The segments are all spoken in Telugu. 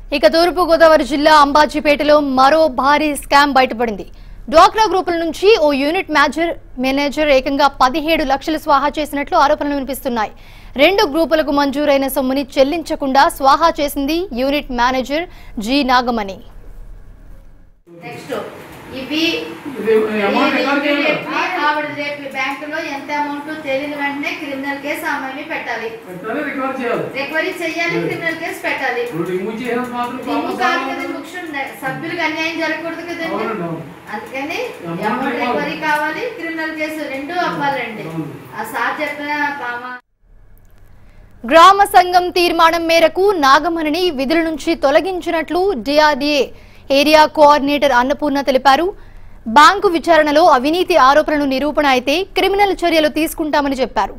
ఇక తూర్పు గోదావరి జిల్లా అంబాజీపేటలో మరో భారీ స్కామ్ బయటపడింది డ్వాక్రా గ్రూపుల నుంచి ఓ యూనిట్ మేనేజర్ మేనేజర్ ఏకంగా పదిహేడు లక్షలు స్వాహా చేసినట్లు ఆరోపణలు వినిపిస్తున్నాయి రెండు గ్రూపులకు మంజూరైన సొమ్ముని చెల్లించకుండా స్వాహా చేసింది unit manager G Nagamani next ఇవి ఇది అమౌంట్ రికార్డ్ చేయాలి ఇమీడియట్లీ ఆవిడ రేపు బ్యాంకులో ఎంత అమౌంట్ తేలిన వెంటనే క్రిమినల్ కేసు ఆమె పెట్టాలి పెట్టాలి రికార్డ్ చేయాలి రికవరీ చెయ్యాలి క్రిమినల్ కేసు పెట్టాలి ఇప్పుడు రిమూవ్ చేసినంత మాత్రం రిమూవ్ కాదు కదా పాపం ముఖ్యం సభ్యులకు అన్యాయం జరగకూడదు కదండి అవునండి అవును అందుకని అమౌంట్ అమౌంట్ రికవరీ. రికవరీ కావాలి క్రిమినల్ కేసు రెండు అవ్వాలండి అవును. ఆ సార్ చెప్పిన పామ గ్రామ సంఘం తీర్మానం మేరకు నాగమణిని విధుల నుంచి తొలగించినట్లు డిఆర్డీఏ ఏరియా కోఆర్డినేటర్ అన్నపూర్ణ తెలిపారు బ్యాంకు విచారణలో అవినీతి ఆరోపణలు నిరూపణ అయితే క్రిమినల్ చర్యలు తీసుకుంటామని చెప్పారు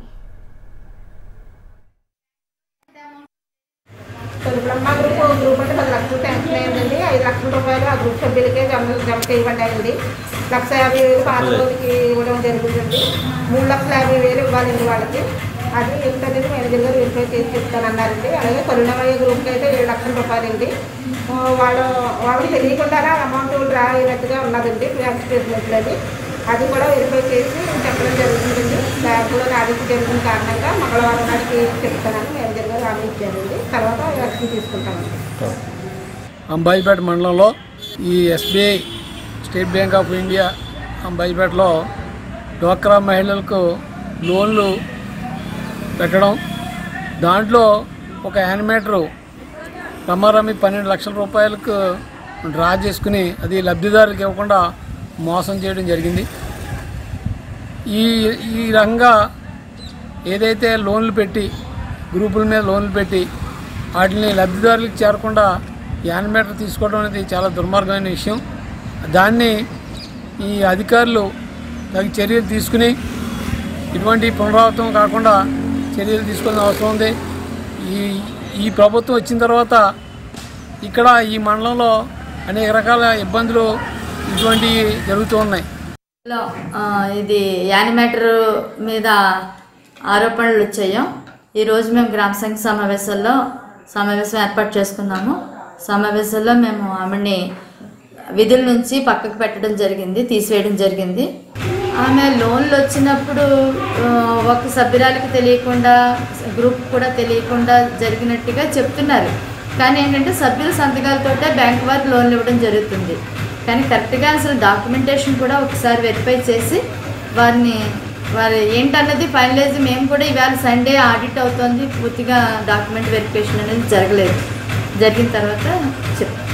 బ్రహ్మ గ్రూప్ గ్రూప్ అంటే పది లక్షలు శాంక్షన్ అయిందండి ఐదు లక్షల రూపాయలు ఆ గ్రూప్ సభ్యులకే జమ జమ చేయబడ్డాయండి లక్ష యాభై వేలు పాత రోజుకి ఇవ్వడం జరుగుతుంది మూడు లక్షల యాభై వేలు ఇవ్వాలండి వాళ్ళకి అది ఏంటనేది మేనేజర్ గారు వెరిఫై చేసి చెప్తానన్నారండి అలాగే కరుణమయ్య గ్రూప్కి అయితే ఏడు లక్షల రూపాయలండి ఆ, వాళ్ళు వాళ్ళకి తెలియకుండానే అమౌంట్ డ్రా అయినట్టుగా ఉన్నదండి బ్యాంక్ స్టేట్మెంట్లో అది అది కూడా వెరిఫై చేసి చెప్పడం జరుగుతుందండి బ్యాంకులో రాజకీయ జరిగిన కారణంగా మంగళవారం నాటికి చెప్తానని మేనేజర్ గారు హామీ ఇచ్చారండి తర్వాత యాక్షన్ తీసుకుంటామండి అంబాజీపేట మండలంలో ఈ SBI state bank of India అంబాజీపేటలో డ్వాక్రా మహిళలకు లోన్లు పెట్టడం దాంట్లో ఒక యానిమేటరు రమారమి పన్నెండు లక్షల రూపాయలకు డ్రా చేసుకుని అది లబ్ధిదారులకు ఇవ్వకుండా మోసం చేయడం జరిగింది ఈ ఈ రకంగా ఏదైతే లోన్లు పెట్టి గ్రూపుల మీద లోన్లు పెట్టి వాటిని లబ్ధిదారులకు చేరకుండా యానిమేటర్ తీసుకోవడం అనేది చాలా దుర్మార్గమైన విషయం దాన్ని ఈ అధికారులు తగిన చర్యలు తీసుకుని ఇటువంటి పునరావృతం కాకుండా చర్యలు తీసుకోవాల్సిన అవసరం ఉంది ఈ ఈ ప్రభుత్వం వచ్చిన తర్వాత ఇక్కడ ఈ మండలంలో అనేక రకాల ఇబ్బందులు ఇటువంటివి జరుగుతూ ఉన్నాయి లో ఆ, ఇది యానిమేటర్ మీద ఆరోపణలు వచ్చాయో ఈరోజు మేము గ్రామ సంఘ సమావేశాల్లో సమావేశం ఏర్పాటు చేసుకున్నాము సమావేశంలో మేము ఆమెని విధుల నుంచి పక్కకు పెట్టడం జరిగింది తీసివేయడం జరిగింది ఆమె లోన్లు వచ్చినప్పుడు ఆ, ఒక సభ్యురాలకి తెలియకుండా గ్రూప్ కూడా తెలియకుండా జరిగినట్టుగా చెప్తున్నారు కానీ ఏంటంటే సభ్యుల సంతకాలతోటే బ్యాంక్ వారు లోన్లు ఇవ్వడం జరుగుతుంది కానీ కరెక్ట్గా అసలు డాక్యుమెంటేషన్ కూడా ఒకసారి వెరిఫై చేసి వారిని వారి ఏంటన్నది ఫైనలైజ్ మేము కూడా ఇవాళ సండే ఆడిట్ అవుతుంది పూర్తిగా డాక్యుమెంట్ వెరిఫికేషన్ అనేది జరగలేదు జరిగిన తర్వాత చెప్తాం